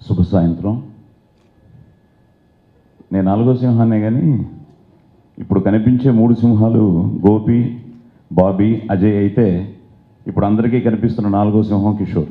శుభ సాయంత్రం నేను నాలుగో సింహాన్నే కానీ ఇప్పుడు కనిపించే మూడు సింహాలు గోపి బాబీ అజయ్ అయితే ఇప్పుడు అందరికీ కనిపిస్తున్న నాలుగో సింహం కిషోర్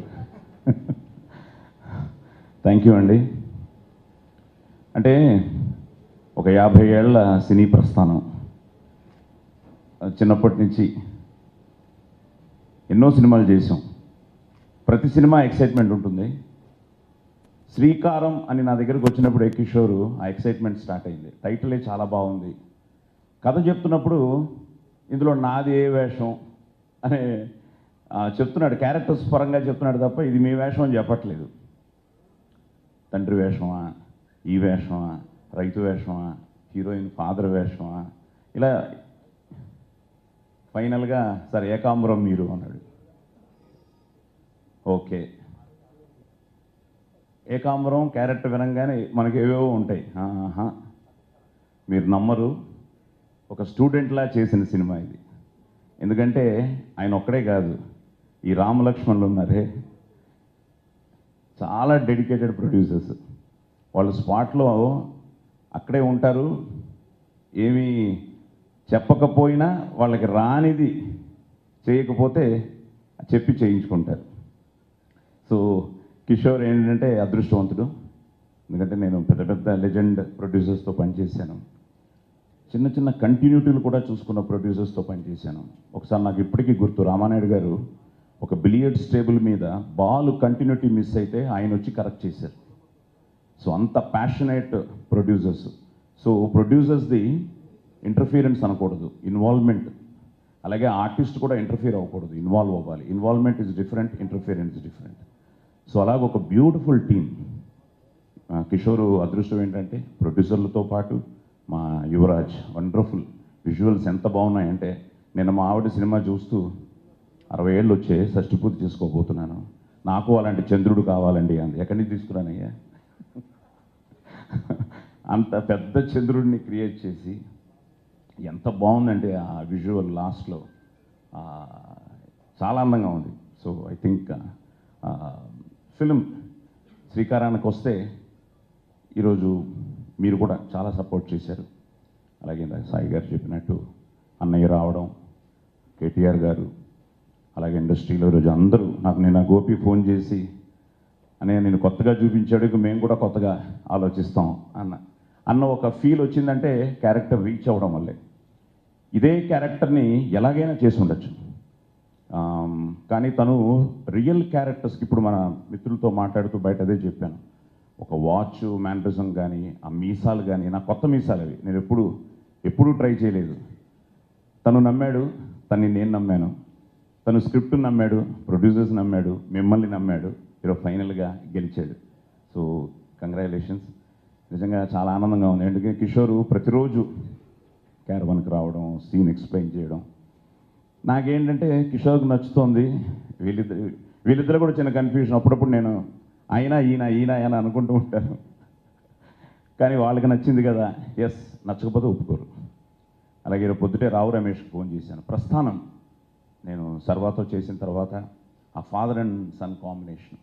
థ్యాంక్ యూ అండి అంటే ఒక యాభై ఏళ్ల సినీ ప్రస్థానం చిన్నప్పటి నుంచి ఎన్నో సినిమాలు చేసాం ప్రతి సినిమా ఎక్సైట్మెంట్ ఉంటుంది శ్రీకారం అని నా దగ్గరకు వచ్చినప్పుడు ఏ కిషోర్ ఆ ఎక్సైట్మెంట్ స్టార్ట్ అయింది టైటిలే చాలా బాగుంది కథ చెప్తున్నప్పుడు ఇందులో నాది ఏ వేషం అనే ఆ, చెప్తున్నాడు క్యారెక్టర్స్ పరంగా చెప్తున్నాడు తప్ప ఇది మీ వేషం అని చెప్పట్లేదు తండ్రి వేషమా ఈ వేషమా రైతు వేషమా హీరోయిన్ ఫాదర్ వేషమా ఇలా ఫైనల్గా సార్ ఏకాంబరం మీరు అన్నాడు ఓకే ఏకాంబరం క్యారెక్టర్ వినంగానే మనకి ఏవేవో ఉంటాయి ఆహా మీరు నమ్మరు ఒక స్టూడెంట్లా చేసిన సినిమా ఇది ఎందుకంటే ఆయన ఒక్కడే కాదు ఈ రామలక్ష్మణులు ఉన్నారే చాలా డెడికేటెడ్ ప్రొడ్యూసర్స్ వాళ్ళు స్పాట్లో అక్కడే ఉంటారు ఏమీ చెప్పకపోయినా వాళ్ళకి రానిది చేయకపోతే చెప్పి చేయించుకుంటారు సో కిషోర్ ఏంటంటే అదృష్టవంతుడు ఎందుకంటే నేను పెద్ద పెద్ద లెజెండ్ ప్రొడ్యూసర్స్తో పనిచేశాను చిన్న చిన్న కంటిన్యూటీలు కూడా చూసుకున్న ప్రొడ్యూసర్స్తో పనిచేశాను ఒకసారి నాకు ఇప్పటికీ గుర్తు రామానాయుడు గారు ఒక బిలియర్డ్స్ టేబుల్ మీద బాల్ కంటిన్యూటీ మిస్ అయితే ఆయన వచ్చి కరెక్ట్ చేశారు సో అంత ప్యాషనేట్ ప్రొడ్యూసర్స్ సో ప్రొడ్యూసర్స్ది ఇంటర్ఫీరెన్స్ అనకూడదు ఇన్వాల్వ్మెంట్ అలాగే ఆర్టిస్ట్ కూడా ఇంటర్ఫీర్ అవ్వకూడదు ఇన్వాల్వ్ అవ్వాలి involvement is different interference different so అలాగ ఒక బ్యూటిఫుల్ టీమ్ కిషోర్ అదృష్టం ఏంటంటే ప్రొడ్యూసర్లతో పాటు మా యువరాజ్ వండర్ఫుల్ విజువల్స్ ఎంత బాగున్నాయంటే నేను మా ఆవిడ సినిమా చూస్తూ అరవై ఏళ్ళు వచ్చే షష్టి పూర్తి చేసుకోబోతున్నాను నాకు అలాంటి చంద్రుడు కావాలండి అంది ఎక్కడి నుంచి తీసుకురానయ్యా అంత పెద్ద చంద్రుడిని క్రియేట్ చేసి ఎంత బాగుందంటే ఆ విజువల్ లాస్ట్లో చాలా అందంగా ఉంది సో ఐ థింక్ ఫిలిం శ్రీకారానికి వస్తే ఈరోజు మీరు కూడా చాలా సపోర్ట్ చేశారు అలాగే ఇందాక సాయి గారు చెప్పినట్టు అన్నయ్య రావడం కేటీఆర్ గారు అలాగే ఇండస్ట్రీలో ఈరోజు అందరూ నాకు నేను ఆ గోపి ఫోన్ చేసి అనే నేను కొత్తగా చూపించాడు ఇక మేము కూడా కొత్తగా ఆలోచిస్తాం అన్న అన్న ఒక ఫీల్ వచ్చిందంటే క్యారెక్టర్ రీచ్ అవ్వడం వల్లే ఇదే క్యారెక్టర్ని ఎలాగైనా చేసి ఉండొచ్చు ఆమ్, కానీ తను రియల్ క్యారెక్టర్స్కి ఇప్పుడు మన మిత్రులతో మాట్లాడుతూ బయట అదే చెప్పాను ఒక వాచ్ మ్యానరిజం కానీ ఆ మీసాలు కానీ నా కొత్త మీసాలు అవి నేను ఎప్పుడు ఎప్పుడూ ట్రై చేయలేదు తను నమ్మాడు తన్ని నేను నమ్మాను తను స్క్రిప్ట్ నమ్మాడు ప్రొడ్యూసర్స్ నమ్మాడు మిమ్మల్ని నమ్మాడు ఈరోజు ఫైనల్గా గెలిచాడు సో కంగ్రాచులేషన్స్ నిజంగా చాలా ఆనందంగా ఉంది ఎందుకంటే కిషోర్ ప్రతిరోజు క్యారవన్కి రావడం సీన్ ఎక్స్ప్లెయిన్ చేయడం నాకేంటంటే కిషోర్కి నచ్చుతోంది వీళ్ళిద్దరు వీళ్ళిద్దరు కూడా చిన్న కన్ఫ్యూజన్ అప్పుడప్పుడు నేను అయినా ఈయన ఈయన అని అనుకుంటూ ఉంటాను కానీ వాళ్ళకి నచ్చింది కదా ఎస్ నచ్చకపోతే ఒప్పుకోరు అలాగే ఈరోజు పొద్దుటే రావు రమేష్కి ఫోన్ చేశాను ప్రస్థానం నేను సర్వాతో చేసిన తర్వాత ఆ ఫాదర్ అండ్ సన్ కాంబినేషన్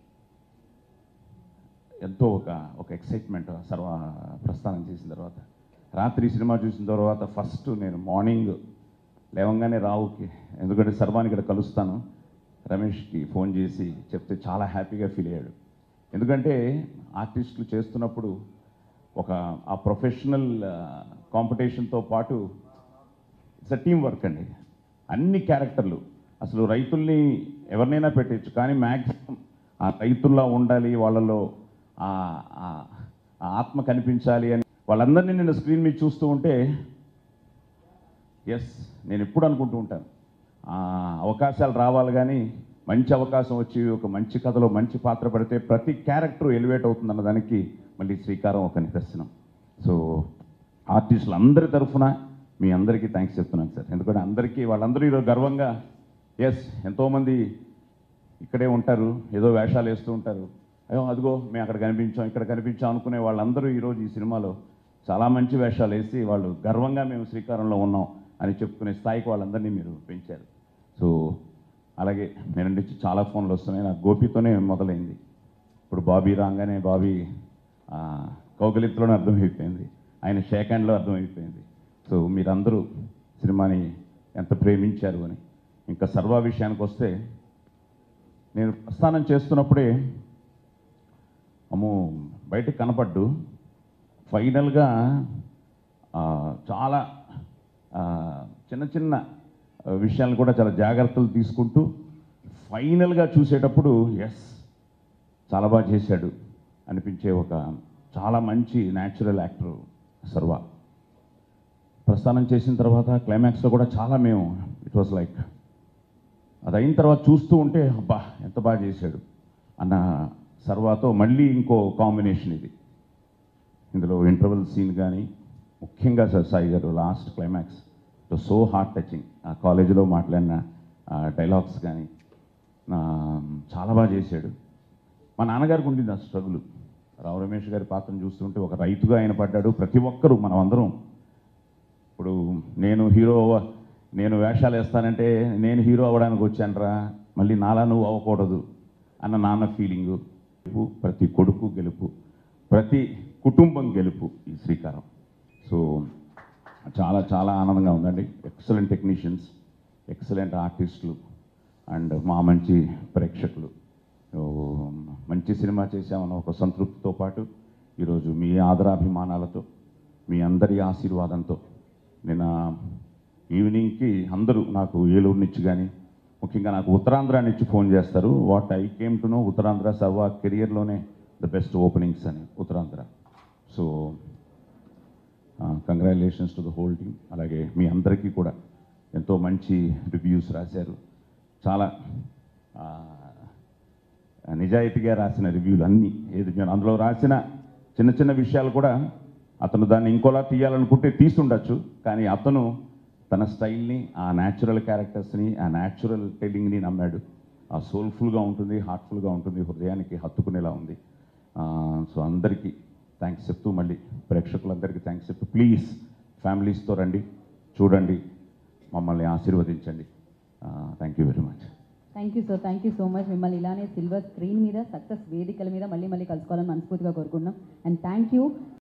ఎంతో ఒక ఒక ఎక్సైట్మెంట్ సర్వ ప్రస్థానం చేసిన తర్వాత రాత్రి సినిమా చూసిన తర్వాత ఫస్ట్ నేను మార్నింగ్ లేవంగానే రావుకి ఎందుకంటే సర్వాన్ని ఇక్కడ కలుస్తాను రమేష్కి ఫోన్ చేసి చెప్తే చాలా హ్యాపీగా ఫీల్ అయ్యాడు ఎందుకంటే ఆర్టిస్టులు చేస్తున్నప్పుడు ఒక ఆ ప్రొఫెషనల్ కాంపిటీషన్తో పాటు ఇట్స్ అ టీం వర్క్ అండి అన్ని క్యారెక్టర్లు అసలు రైతుల్ని ఎవరినైనా పెట్టచ్చు కానీ మ్యాక్సిమం ఆ రైతుల్లా ఉండాలి వాళ్ళలో ఆ- ఆ- ఆ ఆత్మ కనిపించాలి అని వాళ్ళందరినీ నేను స్క్రీన్ మీద చూస్తూ ఉంటే ఎస్ నేను ఎప్పుడు అనుకుంటూ ఉంటాను ఆ అవకాశాలు రావాలి కానీ మంచి అవకాశం వచ్చి ఒక మంచి కథలో మంచి పాత్ర పడితే ప్రతి క్యారెక్టర్ ఎలివేట్ అవుతుందన్న దానికి మళ్ళీ శ్రీకారం ఒక నిదర్శనం సో ఆర్టిస్టులు అందరి తరఫున మీ అందరికీ థ్యాంక్స్ చెప్తున్నాను సార్ ఎందుకంటే అందరికీ వాళ్ళందరూ ఈరోజు గర్వంగా ఎస్ ఎంతోమంది ఇక్కడే ఉంటారు ఏదో వేషాలు వేస్తూ ఉంటారు అయ్యో అదిగో మేము అక్కడ కనిపించాం ఇక్కడ కనిపించాం అనుకునే వాళ్ళందరూ ఈరోజు ఈ సినిమాలో చాలా మంచి వేషాలు వేసి వాళ్ళు గర్వంగా మేము శ్రీకారంలో ఉన్నాం అని చెప్పుకునే స్థాయికి వాళ్ళందరినీ మీరు పెంచారు సో అలాగే నేను నుంచి చాలా ఫోన్లు వస్తున్నాయి నాకు గోపితోనే మొదలైంది ఇప్పుడు బాబీ రాగానే బాబీ ఆ, కౌగలింతలోనే అర్థమైపోయింది ఆయన షేక్ హ్యాండ్లో అర్థమైపోయింది సో మీరందరూ సినిమాని ఎంత ప్రేమించారు అని ఇంకా సర్వా విషయానికి వస్తే నేను ప్రస్థానం చేస్తున్నప్పుడే అమ్మో బయటకు కనపడ్డు ఫైనల్గా ఆ, చాలా ఆ, చిన్న చిన్న విషయాలను కూడా చాలా జాగ్రత్తలు తీసుకుంటూ ఫైనల్గా చూసేటప్పుడు ఎస్ చాలా బాగా చేశాడు అనిపించే ఒక చాలా మంచి న్యాచురల్ యాక్టర్ సర్వా ప్రస్థానం చేసిన తర్వాత క్లైమాక్స్లో కూడా చాలా మేము ఇట్ వాస్ లైక్ అది అయిన తర్వాత చూస్తూ ఉంటే అబ్బా ఎంత బాగా చేశాడు అన్న సర్వాతో మళ్ళీ ఇంకో కాంబినేషన్ ఇది ఇందులో ఇంటర్వెల్ సీన్ కానీ ముఖ్యంగా సార్ సాయి గారు last climax so heart touching ఆ కాలేజీలో మాట్లాడిన డైలాగ్స్ కానీ చాలా బాగా చేశాడు మా నాన్నగారికి ఉండింది ఆ స్ట్రగుల్ రావు రమేష్ గారి పాత్రను చూస్తుంటే ఒక రైతుగా ఆయన పడ్డాడు ప్రతి ఒక్కరూ మనం అందరం ఇప్పుడు నేను హీరో అవ్వ- నేను వేషాలు వేస్తానంటే నేను హీరో అవ్వడానికి వచ్చానరా మళ్ళీ నాలా నువ్వు అవ్వకూడదు అన్న నాన్న ఫీలింగు గెలుపు ప్రతి కొడుకు గెలుపు ప్రతి కుటుంబం గెలుపు ఈ శ్రీకారం సో చాలా చాలా ఆనందంగా ఉందండి ఎక్సలెంట్ టెక్నీషియన్స్ ఎక్సలెంట్ ఆర్టిస్టులు అండ్ మా మంచి ప్రేక్షకులు ఓ, మంచి సినిమా చేశామన్న ఒక సంతృప్తితో పాటు ఈరోజు మీ ఆదరాభిమానాలతో మీ అందరి ఆశీర్వాదంతో నిన్న ఈవినింగ్కి అందరూ నాకు ఏలూరు నుంచి కానీ ముఖ్యంగా నాకు ఉత్తరాంధ్ర నుంచి ఫోన్ చేస్తారు what I came to know Uttarandhra సర్వా కెరియర్లోనే ద బెస్ట్ ఓపెనింగ్స్ అని Uttarandhra so congratulations to the whole team అలాగే మీ అందరికీ కూడా ఎంతో మంచి రివ్యూస్ రాశారు చాలా ఆ, నిజాయితీగా రాసిన రివ్యూలు అన్నీ ఏది నేను అందులో రాసిన చిన్న చిన్న విషయాలు కూడా అతను దాన్ని ఇంకోలా తీయాలనుకుంటే తీస్తుండొచ్చు కానీ అతను తన స్టైల్ని ఆ న్యాచురల్ క్యారెక్టర్స్ని ఆ న్యాచురల్ టెల్లింగ్ని నమ్మాడు ఆ సోల్ఫుల్గా ఉంటుంది హార్ట్ఫుల్గా ఉంటుంది హృదయానికి హత్తుకునేలా ఉంది సో అందరికీ థ్యాంక్స్ చెప్తూ మళ్ళీ ప్రేక్షకులందరికీ థ్యాంక్స్ చెప్తూ ప్లీజ్ ఫ్యామిలీస్తో రండి చూడండి మమ్మల్ని ఆశీర్వదించండి thank you very much thank you sir thank you so much మిమ్మల్ని ఇలానే సిల్వర్ స్క్రీన్ మీద సక్సెస్ వేదికల మీద మళ్ళీ మళ్ళీ కలుసుకోవాలని మనస్ఫూర్తిగా కోరుకుంటున్నాం అండ్ థ్యాంక్ యూ